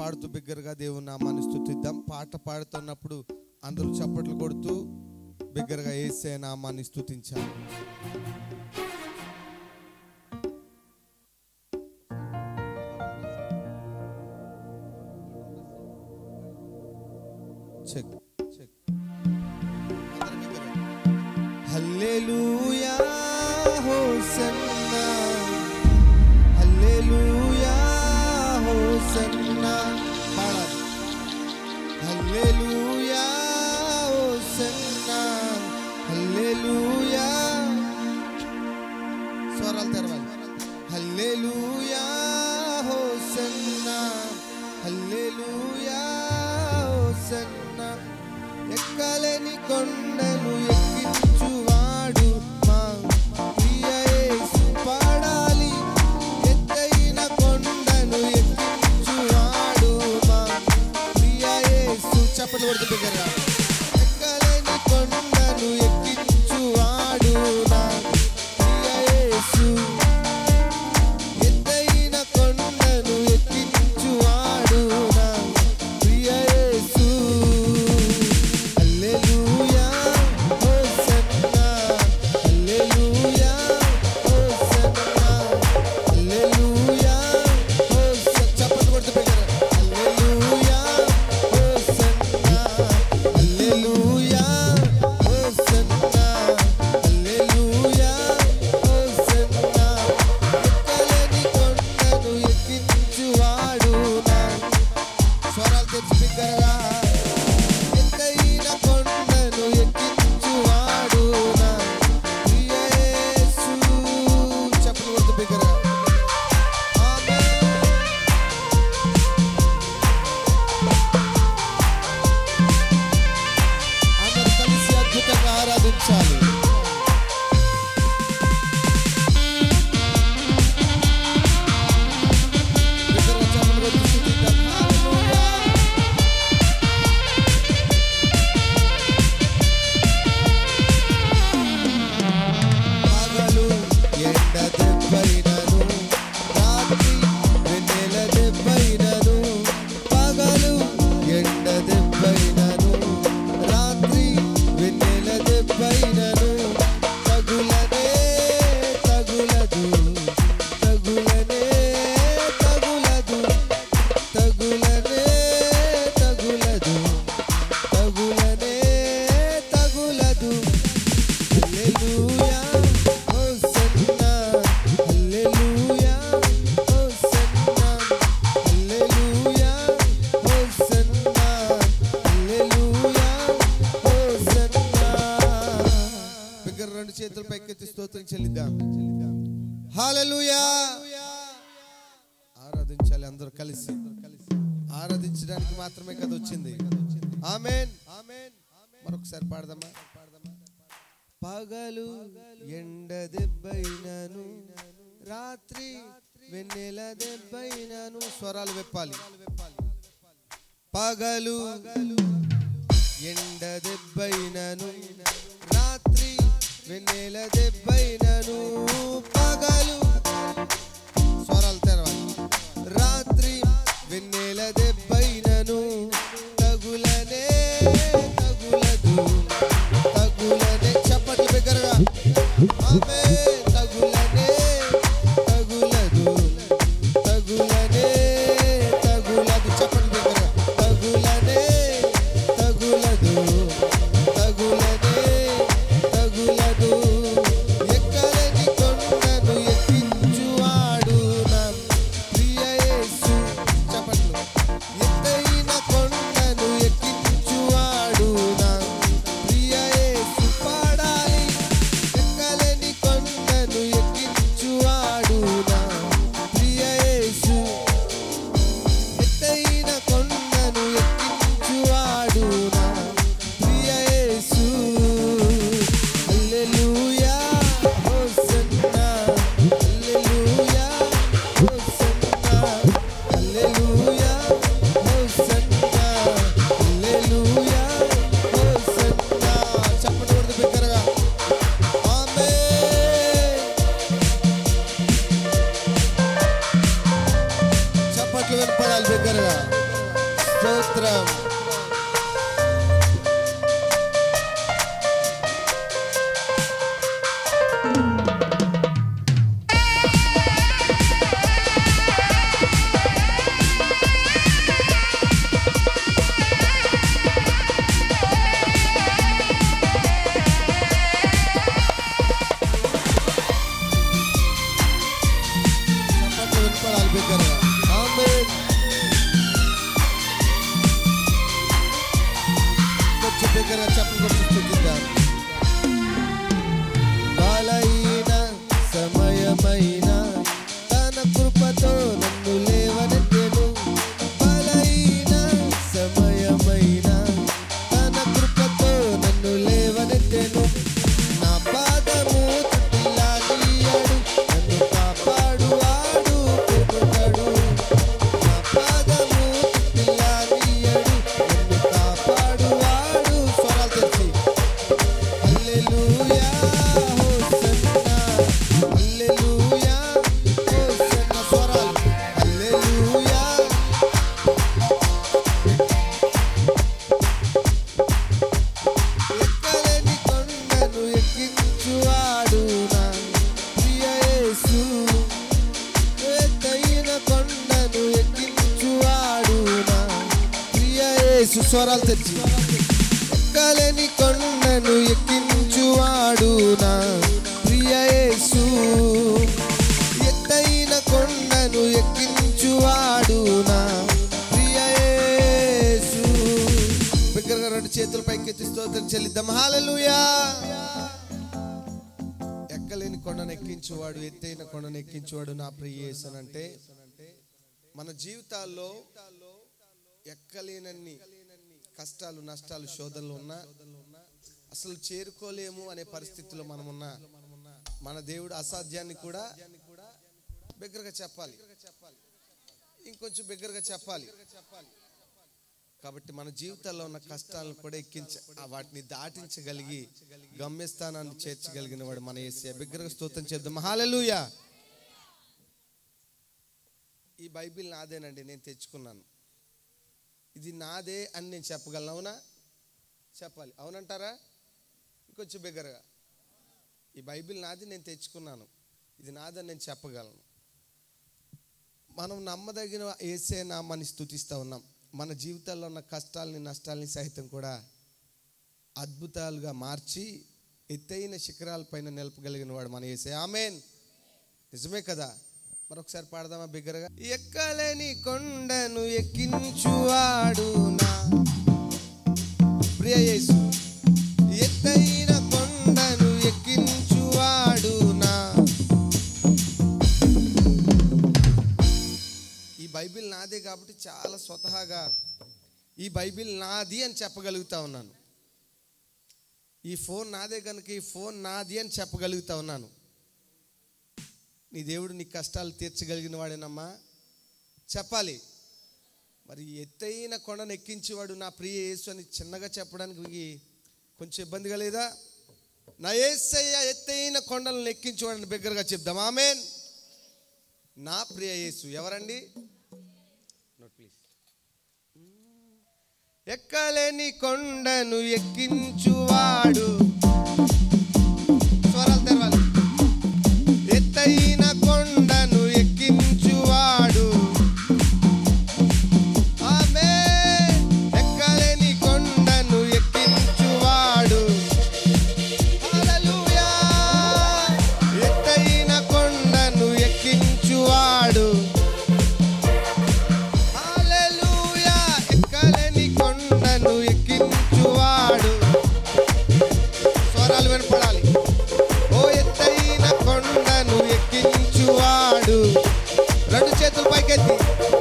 పాడుతూ బిగ్గరగా దేవుని నామాన్ని స్తుతిద్దాం పాట పాడుతున్నప్పుడు అందరూ చప్పట్లు కొడుతూ బిగ్గరగా ఏసే నామాన్ని స్తుతించాలి చెక్ చెక్ అందరూ బిగ్గరగా. హల్లెలూయా హోసన్నా హల్లెలూయా హోసన్నా పాడాలి హల్లెలూయా హోసన్నా హల్లెలూయా స్వరాలు తెరవాలి హల్లెలూయా హోసన్నా హల్లెలూయా హోసన్నా ఎక్కలేని కొండను ఎక్కించువాడు మా ప్రియ యేసు పాడాలి ఎత్తైన కొండను ఎక్కించువాడు మా ప్రియ యేసు చప్పట్లు కొడుతూ బిగ్గరగా ఎక్కలేని కొండను ఎక్కించువాడు నా ప్రియ యేసు ఎత్తైన కొండను ఎక్కించువాడు నా ప్రియ యేసు హల్లెలూయా హోసన్నా హల్లెలూయా హోసన్నా హల్లెలూయా హోసన్నా చప్పట్లు కొడుతూ బిగ్గరగా హల్లెలూయా హోసన్నా హల్లెలూయా హోసన్నా హల్లెలూయా హోసన్నా ఎక్కలేని కొండను ఎక్కించువాడు నా స్వరాలు తెచ్చి బిగ్గరగా ఎత్తైన కొండను ఎక్కించువాడు నా ప్రియ యేసు చప్పట్లు కొడుతూ బిగ్గరగా ఆమేన్ అందరూ కలిసి అద్భుతంగా ఆరాధించాలి బిగ్గరగా చప్పట్లు కొడుతూ స్తుతిద్దాం. హల్లెలూయా పగలు ఎండ దెబ్బైనను రాత్రి వెన్నెల దెబ్బైనను పగలు ఎండ దెబ్బైనను రాత్రి వెన్నెల దెబ్బైనను తగులనే తగులదు తగులనే తగులదు తగులనే తగులదు తగులనే తగులదు హల్లెలూయా హోసన్నా హల్లెలూయా హోసన్నా హల్లెలూయా హోసన్నా హల్లెలూయా హోసన్నా బిగ్గర రెండు చేతులు పైకెత్తి స్తోత్రం చెల్లిద్దాం హల్లెలూయా ఆరాధించాలి అందరూ కలిసి ఆరాధించడానికి మాత్రమే కదా వచ్చింది ఆమేన్ ఆమేన్ మరొకసారి పాడదామా పాడదామా పగలు ఎండ దెబ్బైనను రాత్రి వెన్నెల దెబ్బైనను స్వరాలు వెప్పాలి పగలు ఎండ దెబ్బైనను రాత్రి వెన్నెల దెబ్బైనను పగలు స్వరాలు తెరవాలి రాత్రి వెన్నెల దెబ్బైనను తగులనే తగులదు తగులనే చప్పట్లు బిగ్గరగా ఆమె తగులనే తగులదు తగులనే తగులదు చప్పట్లు బిగ్గరగా తగులనే తగులదు తగులనే తగులదు స్వరాలు తెచ్చి ఎక్కలేని కొండను ఎక్కించువాడు నా ప్రియ యేసు ఎత్తైన కొండను ఎక్కించువాడు నా ప్రియ యేసు బిగ్గరగా రెండు చేతుల పైకి ఎత్తి స్తోత్రం చెల్లిద్దాం హల్లెలూయా ఎక్కలేని కొండను ఎక్కించువాడు ఎత్తైన కొండను ఎక్కించువాడు నా ప్రియ యేసు అని అంటే మన జీవితాల్లో ఎక్కలేనన్ని కష్టాలు నష్టాలు శోధనలు ఉన్నా అసలు చేరుకోలేము అనే పరిస్థితిలో మనం ఉన్నా మన దేవుడు అసాధ్యాన్ని కూడా బిగ్గరగా చెప్పాలి ఇంకొంచెం బిగ్గరగా చెప్పాలి కాబట్టి మన జీవితాల్లో ఉన్న కష్టాలను కూడా ఎక్కించ ఆ వాటిని దాటించగలిగి గమ్యస్థానాన్ని చేర్చగలిగిన వాడు మన ఏసీ బిగ్గరగా స్తోత్రం చేద్దాం హాలెలూయా ఈ బైబిల్ నాదేనండి నేను తెచ్చుకున్నాను ఇది నాదే అని నేను చెప్పగలను అవునా చెప్పాలి అవునంటారా ఇంకొంచెం బిగ్గరగా ఈ బైబిల్ నాది నేను తెచ్చుకున్నాను ఇది నాదని నేను చెప్పగలను మనం నమ్మదగిన ఏసే నామాన్ని స్థుతిస్తూ ఉన్నాం మన జీవితాల్లో ఉన్న కష్టాలని నష్టాలని సహితం కూడా అద్భుతాలుగా మార్చి ఎత్తైన శిఖరాలపైన నిలపగలిగిన వాడు మన ఏసే ఆమెన్ నిజమే కదా మరొకసారి పాడదామా బిగ్గరగా ఎక్కలేని కొండను ఎక్కించువాడు నా ప్రియ యేసు ఎత్తైన కొండను ఎక్కించువాడు నా ఈ బైబిల్ నాదే కాబట్టి చాలా స్వతహాగా ఈ బైబిల్ నాది అని చెప్పగలుగుతా ఉన్నాను ఈ ఫోన్ నాదే కనుక ఈ ఫోన్ నాది అని చెప్పగలుగుతా ఉన్నాను నీ దేవుడు నీ కష్టాలు తీర్చగలిగిన వాడేనమ్మా చెప్పాలి మరి ఎత్తైన కొండను ఎక్కించేవాడు నా ప్రియ యేసు అని చిన్నగా చెప్పడానికి కొంచెం ఇబ్బందిగా లేదా నా యేసయ్య ఎత్తైన కొండలను ఎక్కించేవాడని బిగ్గరగా చెప్దాం ఆమెన్ నా ప్రియ యేసు ఎవరండి నోట్ ప్లీజ్ ఎక్కలేని కొండను ఎక్కించువాడు స్వరాలు తెరవాలి ఎత్తైన కొండను ఎక్కించువాడు ఆమె ఎక్కలేని కొండను ఎక్కించువాడు హల్లెలూయా ఎత్తైన కొండను ఎక్కించువాడు హల్లెలూయా ఎక్కలేని కొండను ఎక్కించువాడు స్వరాలు వినపడాలి ఓ ఎత్తైన కొండను ఎక్కించువాడు రెండు చేతులు పైకెత్తి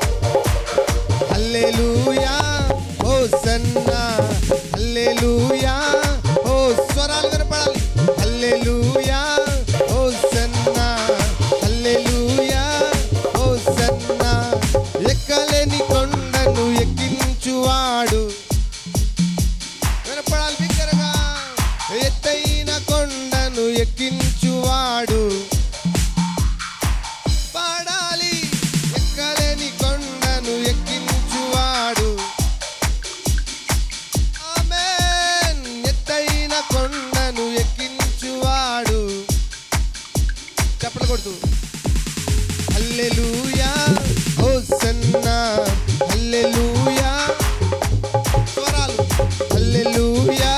హల్లెలూయా ఓ సన్నా హల్లెలూయా ఓ స్వరాలు వినపడాలి హల్లెలూయా ఓ సన్నా హల్లెలూయా ఓ సన్నా ఎక్కలేని కొండను ఎక్కించువాడు వినపడాలి బిగ్గరగా ఎత్తైన కొండను ఎక్కించువాడు పాడాలి ఎక్కలేని కొండను ఎక్కించువాడు ఆమేన్ ఎత్తైన కొండను ఎక్కించువాడు చప్పట్లు కొడుతూ హల్లెలూయా ఓ సన్నా హల్లెలూయా స్వరాలు హల్లెలూయా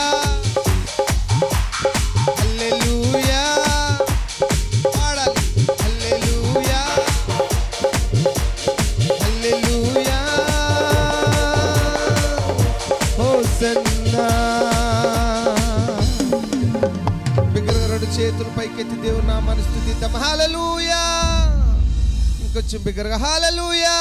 హల్లెలూయా పాడాలి హల్లెలూయా హల్లెలూయా హోసన్నా బిగ్గరగా రెండు చేతులు పైకెత్తి దేవుని నామాన్ని స్తుతిద్దాం హల్లెలూయా ఇంకొంచెం బిగ్గరగా హల్లెలూయా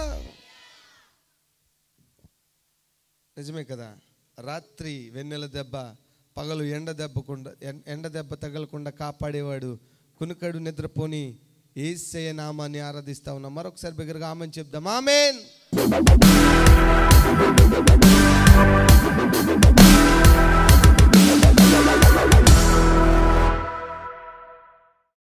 నిజమే కదా రాత్రి వెన్నెల దెబ్బ పగలు ఎండ దెబ్బకుండా ఎం- ఎండ దెబ్బ తగలకుండా కాపాడేవాడు కునుకడు నిద్రపోని ఏసయ్య నామాన్ని ఆరాధిస్తా ఉన్నాం మరొకసారి బిగ్గరగా ఆమెన్ చెప్దాం ఆమెన్